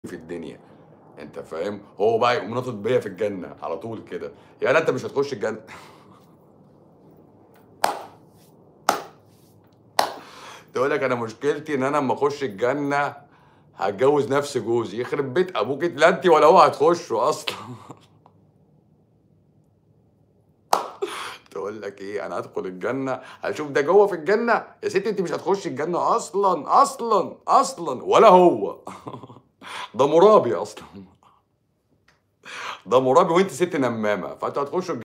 في الدنيا أنت فاهم؟ هو بقى يقوم ناطط بيّا في الجنة على طول كده، يعني أنت مش هتخش الجنة تقول لك أنا مشكلتي إن أنا أمّا أخش الجنة هاتجوّز نفس جوزي، يخرب بيت أبوكِ لا أنتِ ولا هو هتخشوا أصلًا تقول لك إيه أنا هادخل الجنة هاشوف ده جوّه في الجنة، يا ستي أنتِ مش هتخشي الجنة أصلًا، أصلًا، أصلًا ولا هو ده مرابي أصلًا ده مرابي وأنتِ سِت نمّامة، فأنتم هتخشوا الج